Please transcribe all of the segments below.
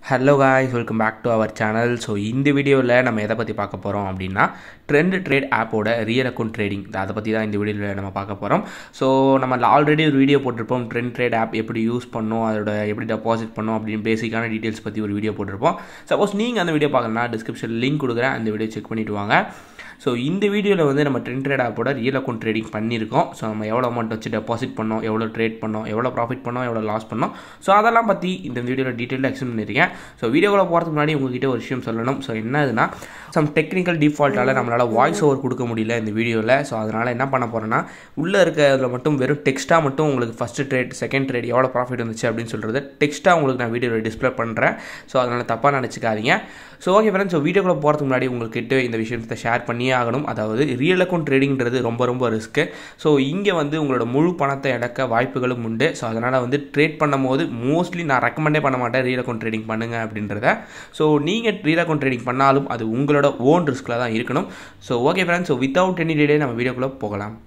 Hello guys welcome back to our channel so இந்த வீடியோவில் நம்ம எதை பற்றி பார்க்க போகிறோம் அப்படின்னா ட்ரெண்ட் ட்ரேட் ஆப்போட ரியல் அக்கௌண்ட் ட்ரேடிங் அதை பற்றி தான் இந்த வீடியோவில் நம்ம பார்க்க போகிறோம் ஸோ நம்ம ஆல்ரெடி ஒரு வீடியோ போட்டிருப்போம் ட்ரெண்ட் ட்ரேட் ஆப் எப்படி யூஸ் பண்ணோம் அதோட எப்படி டெபாசிட் பண்ணோம் அப்படின்னு பேசிக்கான டீட்டெயில்ஸ் பற்றி ஒரு வீடியோ போட்டிருப்போம் சப்போஸ் நீங்கள் அந்த வீடியோ பார்க்கணும்னா டிஸ்கிரிப்ஷன் லிங்க் கொடுக்குறேன் அந்த வீடியோ செக் பண்ணிவிட்டு வாங்க ஸோ இந்த வீடியோவில் வந்து நம்ம ட்ரெண்ட் ட்ரேட் ஆப்போட ரியல் அக்கௌண்ட் ட்ரேடிங் பண்ணியிருக்கோம் ஸோ நம்ம எவ்வளோ அமௌண்ட் வச்சு டெபாசிட் பண்ணோம் எவ்வளோ ட்ரேட் பண்ணோம் எவ்வளோ ப்ராஃபிட் பண்ணோம் எவ்வளோ லாஸ் பண்ணோம் ஸோ அதெல்லாம் பற்றி இந்த வீடியோவில் டீட்டெயிலாக எக்ஸ்பிளைன் பண்ணியிருக்கேன் ஸோ வீடியோவில் போகிறதுக்கு முன்னாடி உங்ககிட்ட ஒரு விஷயம் சொல்லணும் ஸோ என்னதுன்னா சம் டெக்னிக்கல் டிஃபால்ட்டால் நம்மளால் வாய்ஸ் ஓவர் கொடுக்க முடியல இந்த வீடியோவில் ஸோ அதனால் என்ன பண்ண போகிறேன்னா உள்ளே இருக்கிறதுல மட்டும் வெறும் டெக்ஸ்ட்டாக மட்டும் உங்களுக்கு ஃபஸ்ட்டு ட்ரேட் செகண்ட் ட்ரேட் எவ்வளோ ப்ராஃபிட் வந்துச்சு அப்படின்னு சொல்கிறது டெக்ஸ்ட்டாக உங்களுக்கு நான் வீடியோவில் டிஸ்பிளே பண்ணுறேன் ஸோ அதனால் தப்பாக நினச்சிக்காதீங்க ஸோ ஓகே ஃப்ரெண்ட்ஸ் ஸோ வீடியோக்குள்ளே போகிறதுக்கு முன்னாடி உங்கள்கிட்ட இந்த விஷயத்தை ஷேர் பண்ணியே ஆகணும் அதாவது ரியல் அக்கௌண்ட் ட்ரேடிங்கிறது ரொம்ப ரொம்ப ரிஸ்க்கு ஸோ இங்கே வந்து உங்களோட முழு பணத்தை இழக்க வாய்ப்புகளும் உண்டு ஸோ அதனால் வந்து ட்ரேட் பண்ணும்போது மோஸ்ட்லி நான் ரெக்கமெண்டே பண்ண மாட்டேன் ரியல் அக்கௌண்ட் ட்ரேடிங் பண்ணுங்க அப்படின்றத ஸோ நீங்கள் ரியல் அக்கௌண்ட் ட்ரேடிங் பண்ணாலும் அது உங்களோட ஓன் ரிஸ்கில் தான் இருக்கணும் so okay friends so without any delay நம்ம வீடியோக்குள்ளே போகலாம்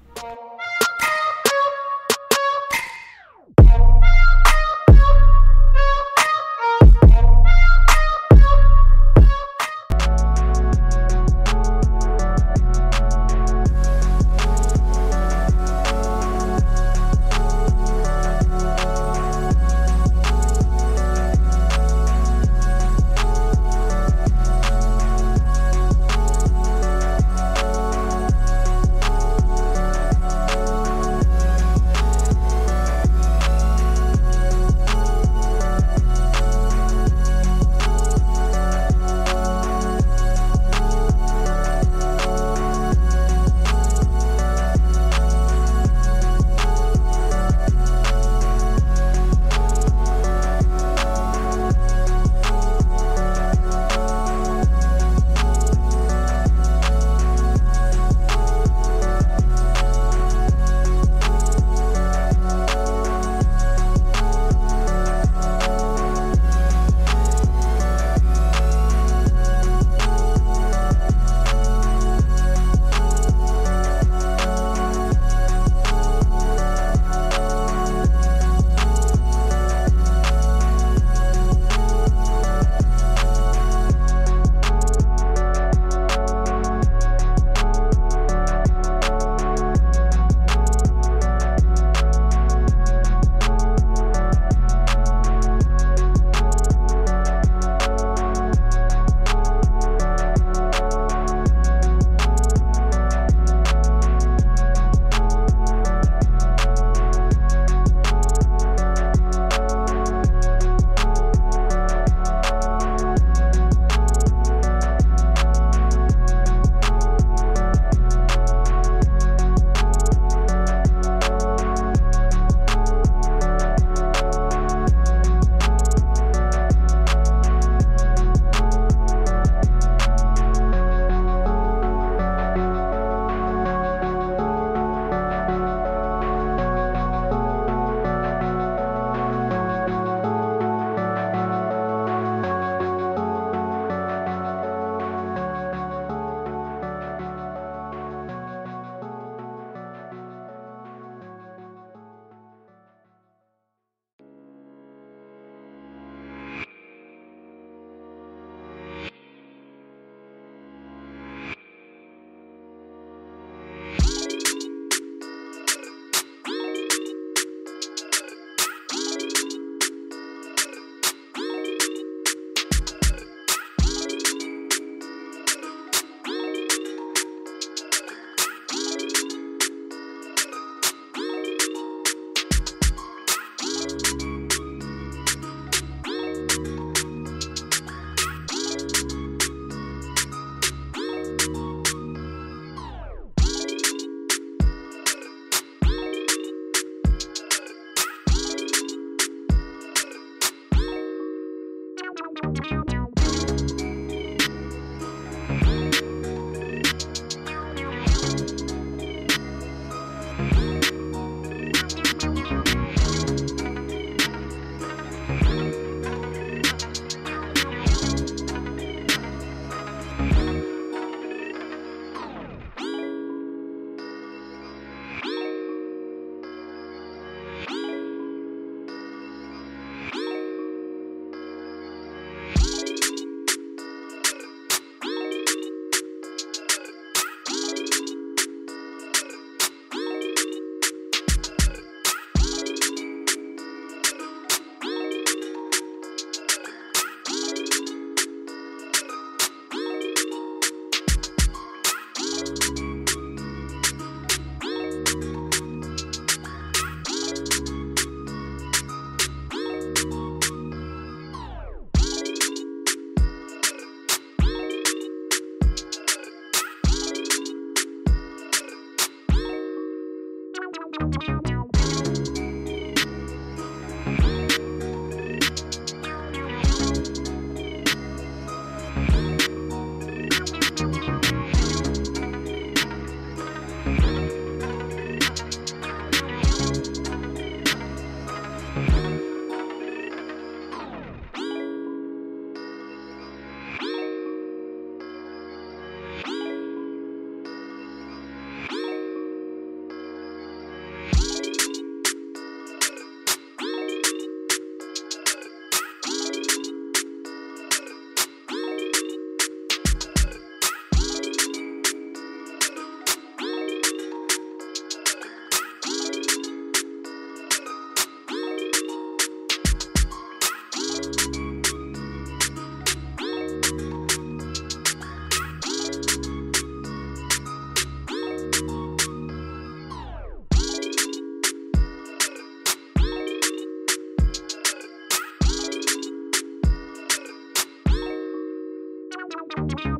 Thank you.